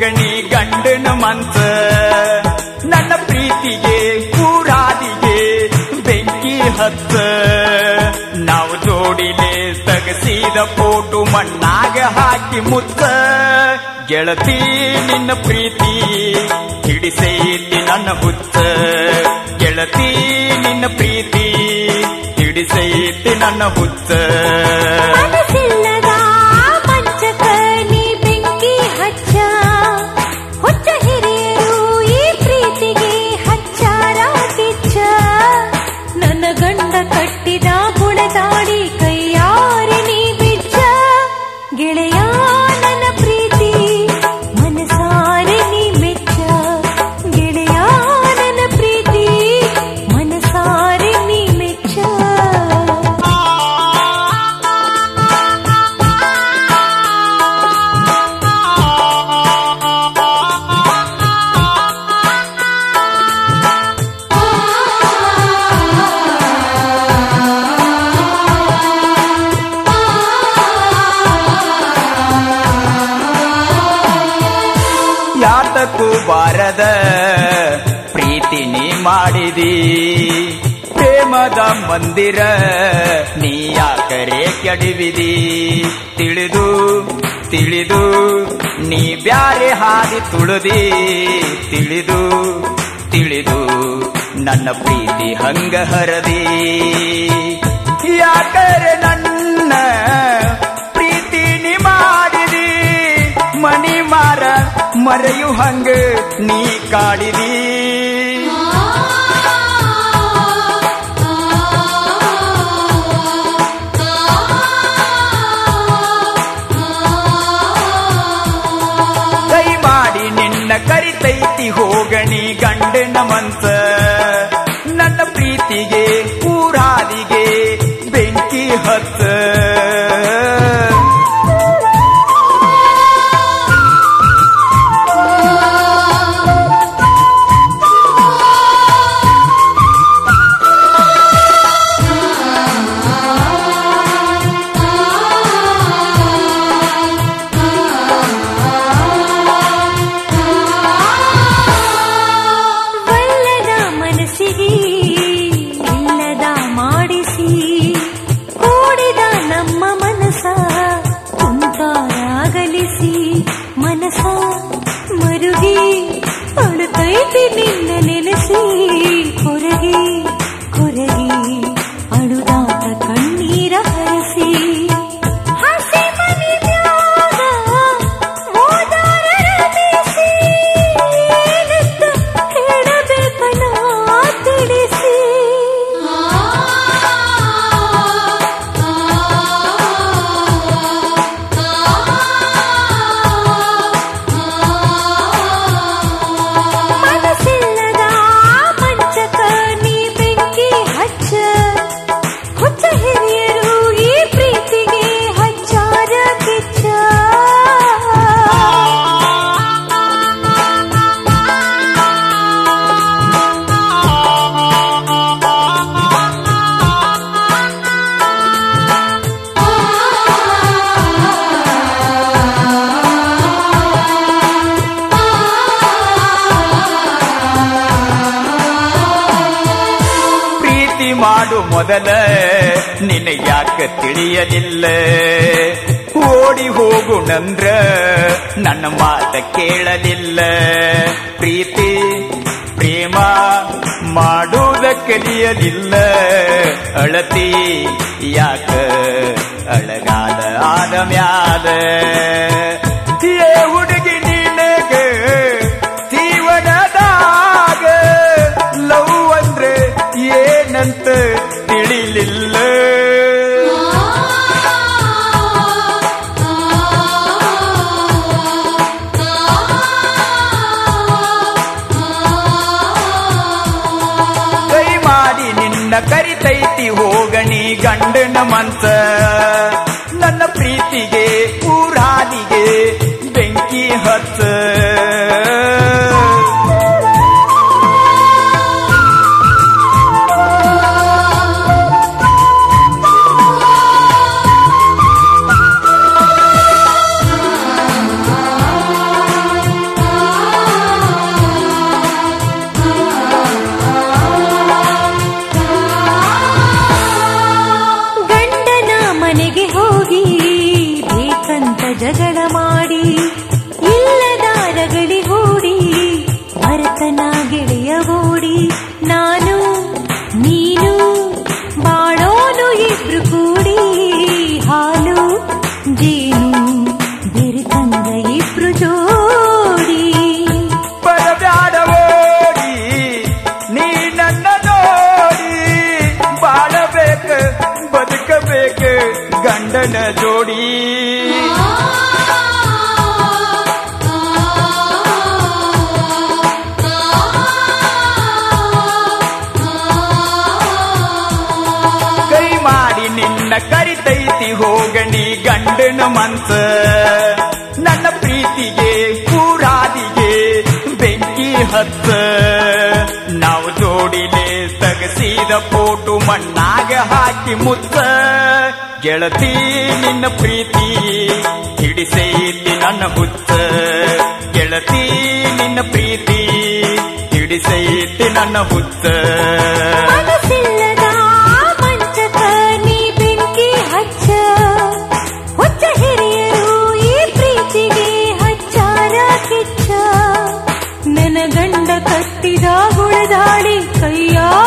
ಹೋಗಣಿ ಗಂಡನ ಮನ್ಸ ನನ್ನ ಪ್ರೀತಿಗೆ ಪೂರಾದಿಗೆ ಬೆಂಕಿ ಹತ್ತ ನಾವು ಜೋಡಿಲೆ ತಗಸಿದ ಫೋಟೋ ಮಣ್ಣಾಗ ಹಾಕಿ ಮುತ್ತ ಗೆಳತಿ ನಿನ್ನ ಪ್ರೀತಿ ಹಿಡಿಸೈತಿ ನನ್ನ ಹುಚ್ಚ ಗೆಳತಿ ನಿನ್ನ ಪ್ರೀತಿ ಹಿಡಿಸೈತಿ ನನ್ನ ಹುಚ್ಚ ಮನಸ್ಸಿಲ್ಲದ ಮಂಚಕ ನೀ ಬೆಂಕಿ ಹಚ್ಚ ಹುಚ್ಚ ಹಿರಿಯರು ಈ ಪ್ರೀತಿಗೆ ಹಚ್ಚಾರ ಕಿಚ್ಚ ನನ್ನ ಗಂಡ ಕಟ್ಟಿದ ಬುಡದಾಡಿ ಕೈಯಾರೆ ನೀ ಬಿಚ್ಚ ಗೆಳೆಯ ನನ್ನ ಪ್ರೀತಿ ಮನಸಾರೆ ನೀ ಮೆಚ್ಚ ಗೆಳೆಯ ನನ್ನ ಪ್ರೀತಿ ಮನಸಾರೆ ನೀ ಮೆಚ್ಚ ಯಾತಕ್ಕೂ ಬಾರದ ಪ್ರೀತಿ ನೀ ಮಾಡಿದಿ ಪ್ರೇಮದ ಮಂದಿರ ನೀ ಯಾಕರೆ ಕೆಡವಿದಿ ತಿಳಿದು ತಿಳಿದು ನೀ ಬ್ಯಾರೆ ಹಾದಿ ತುಳಿದಿ ತಿಳಿದು ತಿಳಿದು ನನ್ನ ಪ್ರೀತಿ ಹಂಗ ಹರದಿ ಯಾಕರೆ ನನ್ನ ಪ್ರೀತಿ ನೀ ಮಾಡಿದಿ ಮನಿ ಮಾರ ಮರೆಯು ಹಂಗ ನೀ ಕಾಡಿದಿ ಕೈ ಮಾಡಿ ನಿನ್ನ ಕರಿತೈತಿ ಹೋಗಣಿ ಗಂಡನ ಮನ್ಸ ನನ್ನ ಪ್ರೀತಿಗೆ ಪೂರಾದಿಗೆ ಬೆಂಕಿ ಹತ್ತ ವಲ್ಲದ ಮನಸ್ಸಿಗೆ ಇಲ್ಲದ ಮಾಡಿಸಿ ಕೂಡಿದ ನಮ್ಮ ಮನಸ ಕುಂತಾರಾಗಲಿಸಿ ಮನಸ ಮರುಗಿ ಅಳುತ್ತೈತಿ ನಿನ್ನ ನೆನೆಸಿ ಕೊರಗಿ ಕೊರಗಿ ಅಳುದಾತ ಕಣ್ಣೀರ ಹರಿಸಿ ಹಸಿ ಮನಿ ಮ್ಯಾಗ ಮೋದಾರರ ಬೀಸಿ ಏನಂತ ಹೇಳಬೇಕನ ತಿಳಿಸಿ ಮನಸ್ಸಿಲ್ಲದ ಮಂಚಕ ನೀ ಬೆಂಕಿ ಹಚ್ಚ ಹುಚ್ಚ ಹಿರಿಯರು ಈ ಪ್ರೀತಿಗೆ ಹಚ್ಚಾರ ಕಿಚ್ಚ ಪ್ರೀತಿ ಮಾಡು ಮೊದಲ ನಿನ್ನ ಯಾಕ ತಿಳಿಯಲಿಲ್ಲ ಓಡಿ ಹೋಗು ನಂದ್ರ ನನ್ನ ಮಾತ ಕೇಳಲಿಲ್ಲ ಪ್ರೀತಿ ಪ್ರೇಮ ಮಾಡುವುದ ಕಲಿಯಲಿಲ್ಲ ಅಳತಿ ಯಾಕ ಅಳಗಾದ ಆದ ಮ್ಯಾದ ಏ ಹುಡುಗಿ ನಿನಗ ಜೀವನದಾಗ ಲವ್ ಅಂದ್ರೆ ಏನಂತ ತಿಳಿಲಿಲ್ಲ ಕೈ ಮಾಡಿ ನಿನ್ನ ಕರಿತೈತಿ ಹೋಗಣಿ ಗಂಡನ ಮನ್ಸ ನನ್ನ ಪ್ರೀತಿಗೆ ಊರಾದಿಗೆ ಬೆಂಕಿ ಹಚ್ಚ ರಗಳಿ ಹೂಡಿ ಭರತನ ಗೆಳೆಯ ಓಡಿ ನಾನು ನೀನು ಬಾಳೋನು ಇಬ್ರು ಕೂಡಿ ಹಾಲು ಜೇನು ಬೆರೆತಂಗ ಇಬ್ರು ಜೋಡಿ ಬರಬ್ಯಾಡ ಓಡಿ ನೀ ನನ್ನ ನೋಡಿ ಬಾಳಬೇಕ ಬದುಕಬೇಕ ಗಂಡನ ಜೋಡಿ ಕೈ ಮಾಡಿ ನಿನ್ನ ಕರಿತೈತಿ ಹೋಗಣಿ ಗಂಡನ ಮನ್ಸ ನನ್ನ ಪ್ರೀತಿಗೆ ಪೂರಾದಿಗೆ ಬೆಂಕಿ ಹತ್ತ ನಾವು ಜೋಡಿಲೆ ತಗಸಿದ ಫೋಟೋ ಮಣ್ಣಾಗ ಹಾಕಿ ಮುತ್ತ ಗೆಳತಿ ನಿನ್ನ ಪ್ರೀತಿ ಹಿಡಿಸೈತಿ ನನ್ನ ಹುತ್ತ ಗೆಳತಿ ನಿನ್ನ ಪ್ರೀತಿ ಹಿಡಿಸೈತಿ ನನ್ನ ಹುತ್ತ ಮನಸ್ಸಿಲ್ಲದ ಮಂಚಕ ನೀ ಬೆಂಕಿ ಹಚ್ಚ ಹುಚ್ಚ ಹಿರಿಯರು ಈ ಪ್ರೀತಿಗೆ ಹಚ್ಚಾರ ಕಿಚ್ಚ ನನ್ನ ಗಂಡ ಕಟ್ಟಿದ ಗುಳದಾಡಿ ಕೈಯ